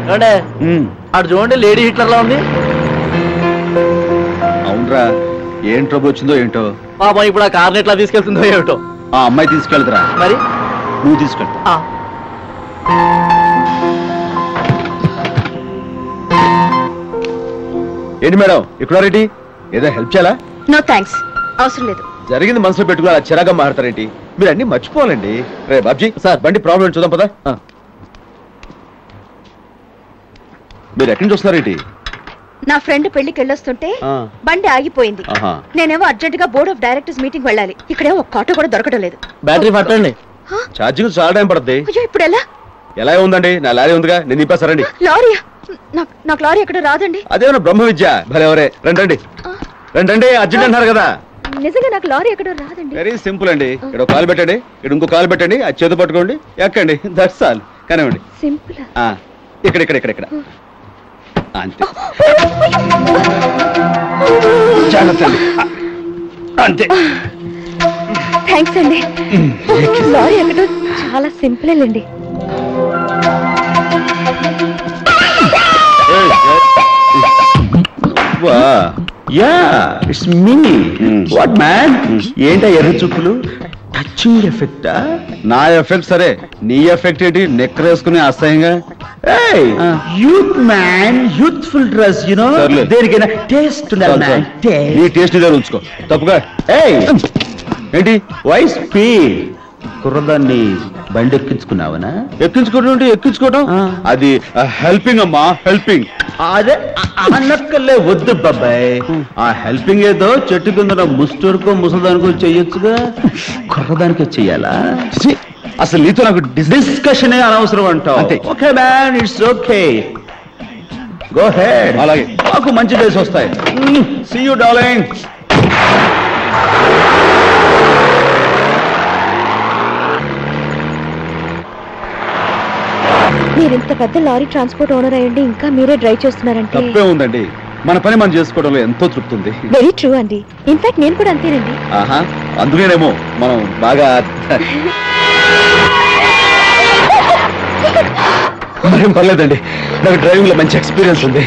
ఏమండే అటు చూడండి లేడీ హిట్లర్ లా ఉంది అవునరా ఏం ట్రబుల్ వచ్చిందో ఏంటో పాపం ఇప్పుడు ఆ కార్ని ఎట్లా తీసుకెళ్తుందో ఏమిటో ఆ అమ్మాయి తీసుకెళ్తురా మరి నువ్వు తీసుకెళ్తా ఆ, ఏంటి మేడం ఇక్కడ రెడ్డి ఏదో హెల్ప్ చేయాలా నో థ్యాంక్స్ అవసరం లేదు జరిగింది మనసులో పెట్టుకుని అలా చిరాగా మాడతారేంటి మీరు అన్ని మర్చిపోవాలండి రే బాబ్జీ సార్ బండి ప్రాబ్లం చూద్దాం పదా ఆ. మీరు ఎక్కడి నుంచి వస్తున్నారేంటి నా ఫ్రెండ్ పెళ్లికి వెళ్ళొస్తుంటే ఆ. బండి ఆగిపోయింది ఆహా. నేనేమో అర్జెంట్ గా బోర్డ్ ఆఫ్ డైరెక్టర్స్ మీటింగ్ వెళ్ళాలి ఇక్కడేమో ఒక్క ఆటో కూడా దొరకడం లేదు బ్యాటరీ పట్టండి ఛార్జింగ్ చాలా టైం పడుతుంది అయ్యో ఇప్పుడు ఎలా ఎలా ఉందండి నా లారీ ఉందిగా నేను నింపేస్తారండి లారీయా నాకు నాకు లారీ ఎక్కడ రాదండి అదేమన్నా బ్రహ్మ విద్య భలే ఎవరే రండి రండి రండి రండి అర్జెంట్ అన్నారు కదా నిజంగా నాకు లారీ ఎక్కడ రాదండి వెరీ సింపుల్ అండి ఇక్కడ కాల్ పెట్టండి ఇక్కడ ఇంకో కాల్ పెట్టండి అది చేతి పట్టుకోండి ఎక్కండి దట్స్ ఆల్ కానివ్వండి సింపుల్ ఆ, ఇక్కడ ఇక్కడ ఇక్కడ ఇక్కడ అంతే జాగ్రత్త అండి ఆ, అంతే థ్యాంక్స్ అండి లారీ ఎక్కడో చాలా సింపుల్ అండి వా యా ఇట్స్ మీ వాట్ మ్యాన్ ఏంటా ఎర్ర చూపులు టచింగ్ ఎఫెక్టా నా ఎఫెక్ట్ సరే నీ ఎఫెక్ట్ ఏంటి నెక్కరేసుకుని అసహ్యంగా youth man youthful dress you know సర్లే. దేనికైనా టేస్ట్ ఉండాలి చాలు, మ్యాన్ చాలు. నీ టేస్ట్ ఇదే ఉంచుకో తప్పుగా ఏయ్ ఏంటి వై స్పీడ్ కుర్రదాన్ని బండి ఎక్కించుకున్నావనా ఎక్కించుకోవడం ఎక్కించుకోవడం ఆ. అది హెల్పింగ్ అమ్మా హెల్పింగ్ అదే అనక్కలే వద్దు బాబాయ్ ఆ హెల్పింగ్ ఏదో చెట్టు కింద ముస్టూరుకో ముసలిదానికో చెయ్యొచ్చుగా కుర్రదానికే చెయ్యాలా అసలు నీతో నాకు డిస్- డిస్కషన్ అనవసరం అంటావు అంతే. Okay man it's okay go ahead అలాగే. మాకు మంచి డేస్ వస్తాయి సీ యూ డార్లింగ్ మీరు ఇంత పెద్ద లారీ ట్రాన్స్పోర్ట్ ఓనర్ అయ్యండి ఇంకా మీరే డ్రైవ్ చేస్తున్నారంటే తప్పే ఉందండి మన పని మనం చేసుకోవడంలో ఎంతో తృప్తి ఉంది వెరీ ట్రూ అండి ఇన్ఫాక్ట్ నేను కూడా అంతేనండి ఆహా అందుకేనేమో మనం బాగా మరేం పర్లేదండి నాకు డ్రైవింగ్ లో మంచి ఎక్స్పీరియన్స్ ఉంది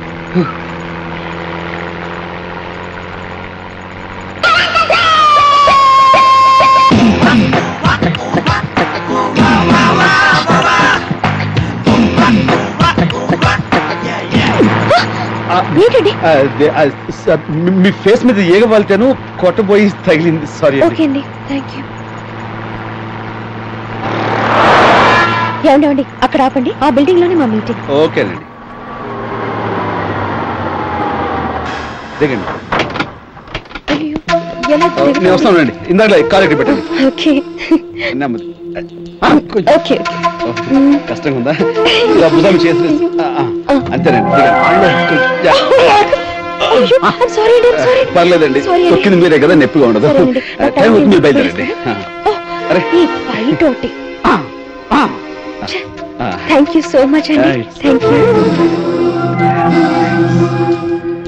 ఏంటండి అదే, ఆ, స- మీ- మీ ఫేస్ మీద ఏగ వాళ్తాను కొట్టబోయి తగిలింది సారీ ఓకే అండి థ్యాంక్ యూ ఏమండి ఏమండి అక్కడ ఆపండి ఆ బిల్డింగ్ లోనే మా మీటింగ్ ఓకేనండి దిగండి అయ్యో, ఎలా ఆ, నేను వస్తానండి ఇందాక కాల్ ఎక్కడ పెట్టండి ఓకే నెమ్మది ఆ, కొంచెం. Okay okay. కష్టంగా ఉందా ఇలా భుజాలు చేసి ఆ, ఆ, అంతేనండి దిగండి. సారీ అండి సారీ పర్లేదండి Sorry అండి. తొక్కింది మీరే కదా నొప్పిగా ఉండదు సరే అండి. ఆ, టైం అవుతుంది మీరు బయలుదేరండి అరే. ఈ బయట ఒకటి ఆ. థ్యాంక్ యూ సో మచ్ అండి Yeah, it's- థ్యాంక్ యూ